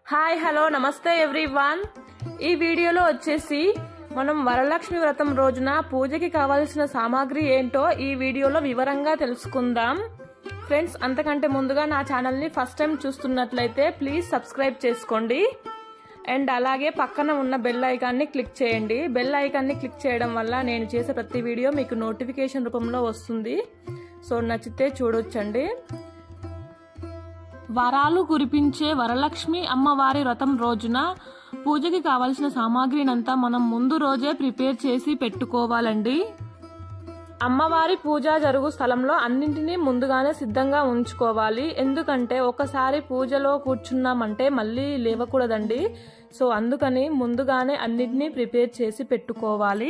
hi hello నమస్తే everyone ఈ వీడియోలో వచ్చేసి మనం వరలక్ష్మి వ్రతం రోజున పూజకి కావాల్సిన సామాగ్రి ఏంటో ఈ వీడియోలో వివరంగా తెలుసుకుందాం ఫ్రెండ్స్ అంతకంటే ముందుగా నా ఛానల్ని ఫస్ట్ టైం చూస్తున్నట్లయితే ప్లీజ్ సబ్స్క్రైబ్ చేసుకోండి అండ్ అలాగే పక్కన ఉన్న బెల్ ఐకాన్ని క్లిక్ చేయండి బెల్ ఐకాన్ని క్లిక్ చేయడం వల్ల నేను చేసే ప్రతి వీడియో మీకు నోటిఫికేషన్ రూపంలో వస్తుంది సో నచ్చితే చూడొచ్చండి వరాలు కురిపించే వరలక్ష్మి అమ్మవారి వ్రతం రోజున పూజకి కావలసిన సామాగ్రినంతా మనం ముందు రోజే ప్రిపేర్ చేసి పెట్టుకోవాలండి అమ్మవారి పూజ జరుగు స్థలంలో అన్నింటినీ ముందుగానే సిద్ధంగా ఉంచుకోవాలి ఎందుకంటే ఒకసారి పూజలో కూర్చున్నామంటే మళ్ళీ లేవకూడదండి సో అందుకని ముందుగానే అన్నింటినీ ప్రిపేర్ చేసి పెట్టుకోవాలి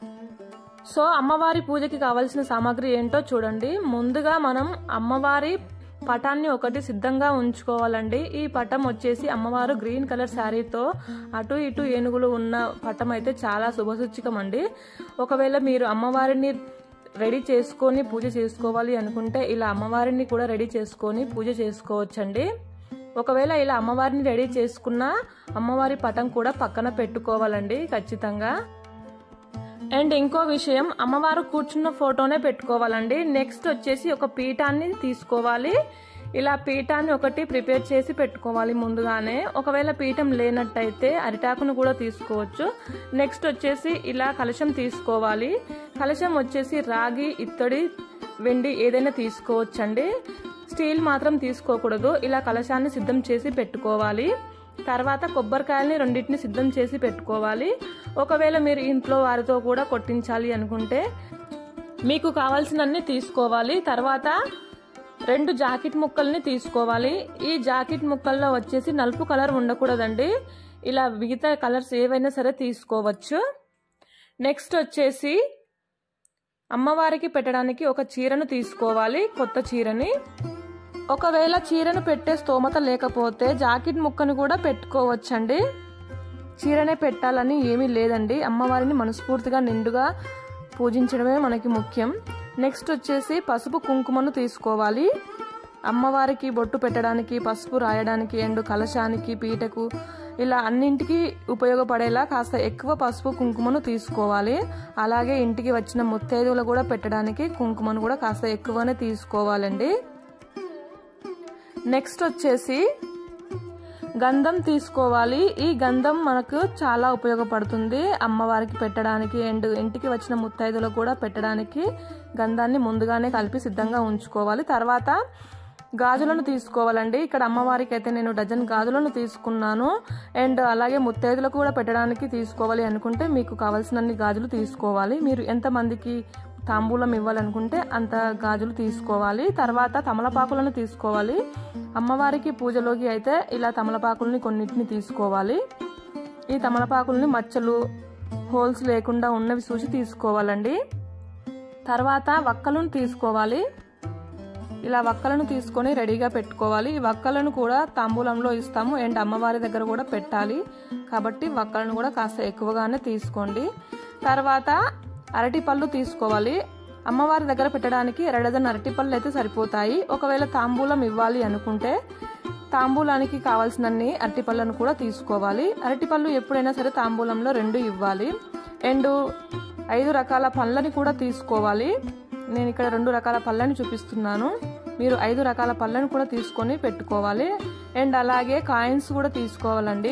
సో అమ్మవారి పూజకి కావాల్సిన సామాగ్రి ఏంటో చూడండి ముందుగా మనం అమ్మవారి పటాన్ని ఒకటి సిద్ధంగా ఉంచుకోవాలండి ఈ పటం వచ్చేసి అమ్మవారు గ్రీన్ కలర్ శారీతో అటు ఇటు ఏనుగులు ఉన్న పటం అయితే చాలా శుభసూచకం అండి ఒకవేళ మీరు అమ్మవారిని రెడీ చేసుకొని పూజ చేసుకోవాలి అనుకుంటే ఇలా అమ్మవారిని కూడా రెడీ చేసుకొని పూజ చేసుకోవచ్చండి ఒకవేళ ఇలా అమ్మవారిని రెడీ చేసుకున్న అమ్మవారి పటం కూడా పక్కన పెట్టుకోవాలండి ఖచ్చితంగా అండ్ ఇంకో విషయం అమ్మవారు కూర్చున్న ఫోటోనే పెట్టుకోవాలండి నెక్స్ట్ వచ్చేసి ఒక పీఠాన్ని తీసుకోవాలి ఇలా పీఠాన్ని ఒకటి ప్రిపేర్ చేసి పెట్టుకోవాలి ముందుగానే ఒకవేళ పీఠం లేనట్టయితే అరిటాకును కూడా తీసుకోవచ్చు నెక్స్ట్ వచ్చేసి ఇలా కలశం తీసుకోవాలి కలశం వచ్చేసి రాగి ఇత్తడి వెండి ఏదైనా తీసుకోవచ్చండి స్టీల్ మాత్రం తీసుకోకూడదు ఇలా కలశాన్ని సిద్ధం చేసి పెట్టుకోవాలి తర్వాత కొబ్బరికాయల్ని రెండింటిని సిద్ధం చేసి పెట్టుకోవాలి ఒకవేళ మీరు ఇంట్లో వారితో కూడా కొట్టించాలి అనుకుంటే మీకు కావాల్సినన్ని తీసుకోవాలి తర్వాత రెండు జాకెట్ ముక్కల్ని తీసుకోవాలి ఈ జాకెట్ ముక్కల్లో వచ్చేసి నలుపు కలర్ ఉండకూడదండి ఇలా మిగతా కలర్స్ ఏవైనా సరే తీసుకోవచ్చు నెక్స్ట్ వచ్చేసి అమ్మవారికి పెట్టడానికి ఒక చీరను తీసుకోవాలి కొత్త చీరని ఒకవేళ చీరను పెట్టే స్తోమత లేకపోతే జాకెట్ ముక్కను కూడా పెట్టుకోవచ్చండి చీరనే పెట్టాలని ఏమీ లేదండి అమ్మవారిని మనస్ఫూర్తిగా నిండుగా పూజించడమే మనకి ముఖ్యం నెక్స్ట్ వచ్చేసి పసుపు కుంకుమను తీసుకోవాలి అమ్మవారికి బొట్టు పెట్టడానికి పసుపు రాయడానికి అండ్ కలశానికి పీటకు ఇలా అన్నింటికి ఉపయోగపడేలా కాస్త ఎక్కువ పసుపు కుంకుమను తీసుకోవాలి అలాగే ఇంటికి వచ్చిన ముత్తైదువులు కూడా పెట్టడానికి కుంకుమను కూడా కాస్త ఎక్కువనే తీసుకోవాలండి నెక్స్ట్ వచ్చేసి గంధం తీసుకోవాలి ఈ గంధం మనకు చాలా ఉపయోగపడుతుంది అమ్మవారికి పెట్టడానికి అండ్ ఇంటికి వచ్చిన ముత్తైదులకు కూడా పెట్టడానికి గంధాన్ని ముందుగానే కలిపి సిద్ధంగా ఉంచుకోవాలి తర్వాత గాజులను తీసుకోవాలండి ఇక్కడ అమ్మవారికి అయితే నేను డజన్ గాజులను తీసుకున్నాను అండ్ అలాగే ముత్తైదులకు కూడా పెట్టడానికి తీసుకోవాలి అనుకుంటే మీకు కావాల్సినన్ని గాజులు తీసుకోవాలి మీరు ఎంతమందికి తాంబూలం ఇవ్వాలనుకుంటే అంత గాజులు తీసుకోవాలి తర్వాత తమలపాకులను తీసుకోవాలి అమ్మవారికి పూజలోకి అయితే ఇలా తమలపాకుల్ని కొన్నిటిని తీసుకోవాలి ఈ తమలపాకుల్ని మచ్చలు హోల్స్ లేకుండా ఉన్నవి చూసి తీసుకోవాలండి తర్వాత వక్కలను తీసుకోవాలి ఇలా వక్కలను తీసుకొని రెడీగా పెట్టుకోవాలి ఈ వక్కలను కూడా తాంబూలంలో ఇస్తాము అండ్ అమ్మవారి దగ్గర కూడా పెట్టాలి కాబట్టి వక్కలను కూడా కాస్త ఎక్కువగానే తీసుకోండి తర్వాత అరటి పళ్ళు తీసుకోవాలి అమ్మవారి దగ్గర పెట్టడానికి ఎరడజన్ అరటి పళ్ళు అయితే సరిపోతాయి ఒకవేళ తాంబూలం ఇవ్వాలి అనుకుంటే తాంబూలానికి కావాల్సినన్ని అరటిపళ్ళను కూడా తీసుకోవాలి అరటిపళ్ళు ఎప్పుడైనా సరే తాంబూలంలో రెండు ఇవ్వాలి అండ్ ఐదు రకాల పళ్ళని కూడా తీసుకోవాలి నేను ఇక్కడ రెండు రకాల పళ్ళని చూపిస్తున్నాను మీరు ఐదు రకాల పళ్ళని కూడా తీసుకొని పెట్టుకోవాలి అండ్ అలాగే కాయిన్స్ కూడా తీసుకోవాలండి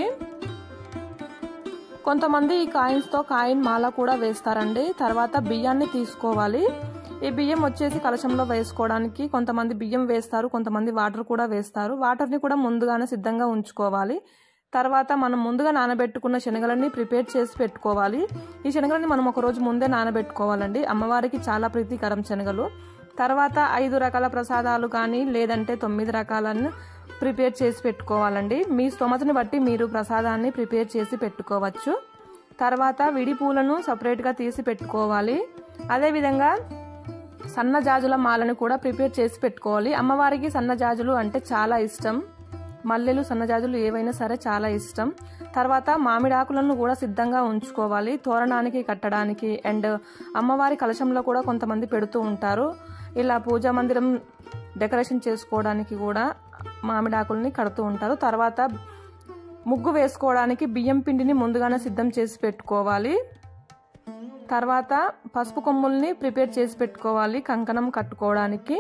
కొంతమంది ఈ కాయిన్స్తో కాయిన్ మాల కూడా వేస్తారండి తర్వాత బియ్యాన్ని తీసుకోవాలి ఈ బియ్యం వచ్చేసి కలశంలో వేసుకోవడానికి కొంతమంది బియ్యం వేస్తారు కొంతమంది వాటర్ కూడా వేస్తారు వాటర్ని కూడా ముందుగానే సిద్ధంగా ఉంచుకోవాలి తర్వాత మనం ముందుగా నానబెట్టుకున్న శనగలని ప్రిపేర్ చేసి పెట్టుకోవాలి ఈ శనగలని మనం ఒక రోజు ముందే నానబెట్టుకోవాలండి అమ్మవారికి చాలా ప్రీతికరం శనగలు తర్వాత ఐదు రకాల ప్రసాదాలు కానీ లేదంటే తొమ్మిది రకాలను ప్రిపేర్ చేసి పెట్టుకోవాలండి మీ స్తోమతని బట్టి మీరు ప్రసాదాన్ని ప్రిపేర్ చేసి పెట్టుకోవచ్చు తర్వాత విడి పూలను సపరేట్గా తీసి పెట్టుకోవాలి అదేవిధంగా సన్న జాజుల మాలను కూడా ప్రిపేర్ చేసి పెట్టుకోవాలి అమ్మవారికి సన్న జాజులు అంటే చాలా ఇష్టం మల్లెలు సన్నజాజులు ఏవైనా సరే చాలా ఇష్టం తర్వాత మామిడాకులను కూడా సిద్ధంగా ఉంచుకోవాలి తోరణానికి కట్టడానికి అండ్ అమ్మవారి కలశంలో కూడా కొంతమంది పెడుతూ ఉంటారు ఇలా పూజా మందిరం డెకరేషన్ చేసుకోవడానికి కూడా మామిడాకుల్ని కడుతూ ఉంటారు తర్వాత ముగ్గు వేసుకోవడానికి బియ్యం పిండిని ముందుగానే సిద్ధం చేసి పెట్టుకోవాలి తర్వాత పసుపు కొమ్ముల్ని ప్రిపేర్ చేసి పెట్టుకోవాలి కంకణం కట్టుకోవడానికి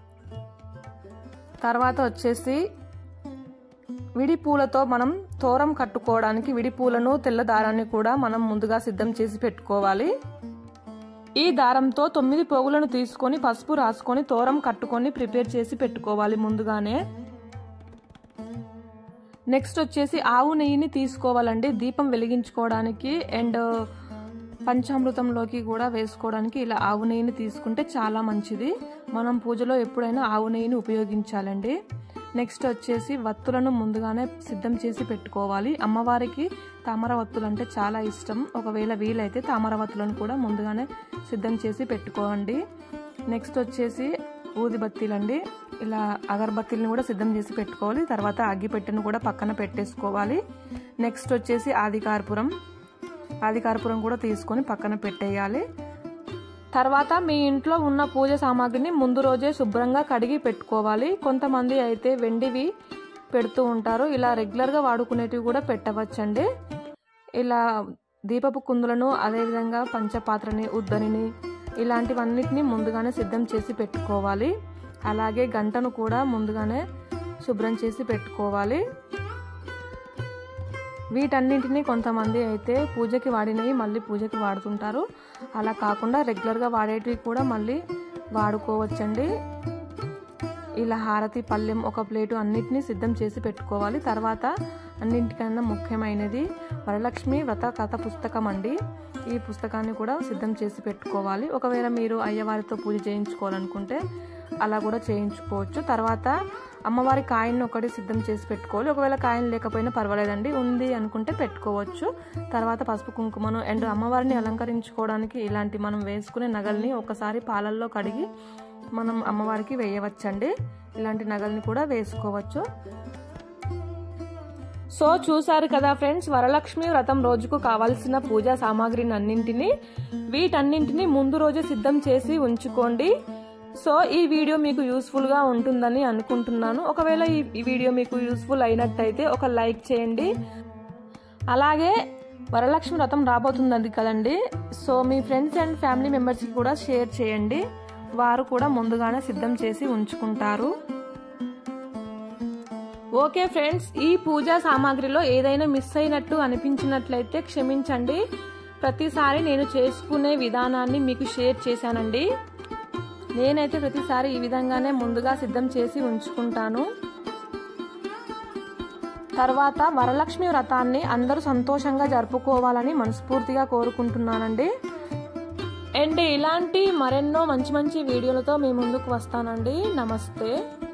తర్వాత వచ్చేసి విడి పూలతో మనం తోరం కట్టుకోవడానికి విడి పూలను తెల్ల దారాన్ని కూడా మనం ముందుగా సిద్ధం చేసి పెట్టుకోవాలి ఈ దారంతో తొమ్మిది పోగులను తీసుకొని పసుపు రాసుకొని తోరం కట్టుకొని ప్రిపేర్ చేసి పెట్టుకోవాలి ముందుగానే నెక్స్ట్ వచ్చేసి ఆవు నెయ్యిని తీసుకోవాలండి దీపం వెలిగించుకోవడానికి అండ్ పంచామృతంలోకి కూడా వేసుకోవడానికి ఇలా ఆవు నెయ్యిని తీసుకుంటే చాలా మంచిది మనం పూజలో ఎప్పుడైనా ఆవు నెయ్యిని ఉపయోగించాలండి నెక్స్ట్ వచ్చేసి వత్తులను ముందుగానే సిద్ధం చేసి పెట్టుకోవాలి అమ్మవారికి తామర వత్తులు అంటే చాలా ఇష్టం ఒకవేళ వీలైతే తామర వత్తులను కూడా ముందుగానే సిద్ధం చేసి పెట్టుకోండి నెక్స్ట్ వచ్చేసి ఊదిబత్తీలండి ఇలా అగరబత్తీలను కూడా సిద్ధం చేసి పెట్టుకోవాలి తర్వాత అగ్గిపెట్టెను కూడా పక్కన పెట్టేసుకోవాలి నెక్స్ట్ వచ్చేసి ఆదికార్పురం ఆదికార్పురం కూడా తీసుకొని పక్కన పెట్టేయాలి తర్వాత మీ ఇంట్లో ఉన్న పూజ సామాగ్రిని ముందు రోజే శుభ్రంగా కడిగి పెట్టుకోవాలి కొంతమంది అయితే వెండివి పెడుతూ ఉంటారు ఇలా రెగ్యులర్గా వాడుకునేటివి కూడా పెట్టవచ్చండి ఇలా దీపపు కుందులను అదేవిధంగా పంచపాత్రని ఉద్దరిని ఇలాంటివన్నిటిని ముందుగానే సిద్ధం చేసి పెట్టుకోవాలి అలాగే గంటను కూడా ముందుగానే శుభ్రం చేసి పెట్టుకోవాలి వీటన్నింటినీ కొంతమంది అయితే పూజకి వాడినవి మళ్ళీ పూజకి వాడుతుంటారు అలా కాకుండా రెగ్యులర్గా వాడేటివి కూడా మళ్ళీ వాడుకోవచ్చండి ఇలా హారతి పళ్ళెం ఒక ప్లేటు అన్నిటినీ సిద్ధం చేసి పెట్టుకోవాలి తర్వాత అన్నింటికన్నా ముఖ్యమైనది వరలక్ష్మి వ్రత కథ పుస్తకం అండి ఈ పుస్తకాన్ని కూడా సిద్ధం చేసి పెట్టుకోవాలి ఒకవేళ మీరు అయ్యవారితో పూజ చేయించుకోవాలనుకుంటే అలా కూడా చేయించుకోవచ్చు తర్వాత అమ్మవారి కాయన్ని ఒకటి సిద్ధం చేసి పెట్టుకోవాలి ఒకవేళ కాయలు లేకపోయినా పర్వాలేదండి ఉంది అనుకుంటే పెట్టుకోవచ్చు తర్వాత పసుపు కుంకుమను అండ్ అమ్మవారిని అలంకరించుకోవడానికి ఇలాంటి మనం వేసుకునే నగల్ని ఒకసారి పాలల్లో కడిగి మనం అమ్మవారికి వేయవచ్చండి ఇలాంటి నగల్ని కూడా వేసుకోవచ్చు సో చూసారు కదా ఫ్రెండ్స్ వరలక్ష్మి వ్రతం రోజుకు కావాల్సిన పూజా సామాగ్రిని అన్నింటినీ వీటన్నింటినీ ముందు రోజే సిద్ధం చేసి ఉంచుకోండి సో ఈ వీడియో మీకు యూస్ఫుల్ గా ఉంటుందని అనుకుంటున్నాను ఒకవేళ ఈ వీడియో మీకు యూస్ఫుల్ అయినట్టయితే ఒక లైక్ చేయండి అలాగే వరలక్ష్మి వ్రతం రాబోతుంది కదండి సో మీ ఫ్రెండ్స్ అండ్ ఫ్యామిలీ మెంబర్స్కి కూడా షేర్ చేయండి వారు కూడా ముందుగానే సిద్ధం చేసి ఉంచుకుంటారు ఓకే ఫ్రెండ్స్ ఈ పూజా సామాగ్రిలో ఏదైనా మిస్ అయినట్టు అనిపించినట్లయితే క్షమించండి ప్రతిసారి నేను చేసుకునే విధానాన్ని మీకు షేర్ చేశానండి నేనైతే ప్రతిసారి ఈ విధంగానే ముందుగా సిద్ధం చేసి ఉంచుకుంటాను తర్వాత వరలక్ష్మి వ్రతాన్ని అందరూ సంతోషంగా జరుపుకోవాలని మనస్ఫూర్తిగా కోరుకుంటున్నానండి అండ్ ఇలాంటి మరెన్నో మంచి మంచి వీడియోలతో మీ ముందుకు వస్తానండి నమస్తే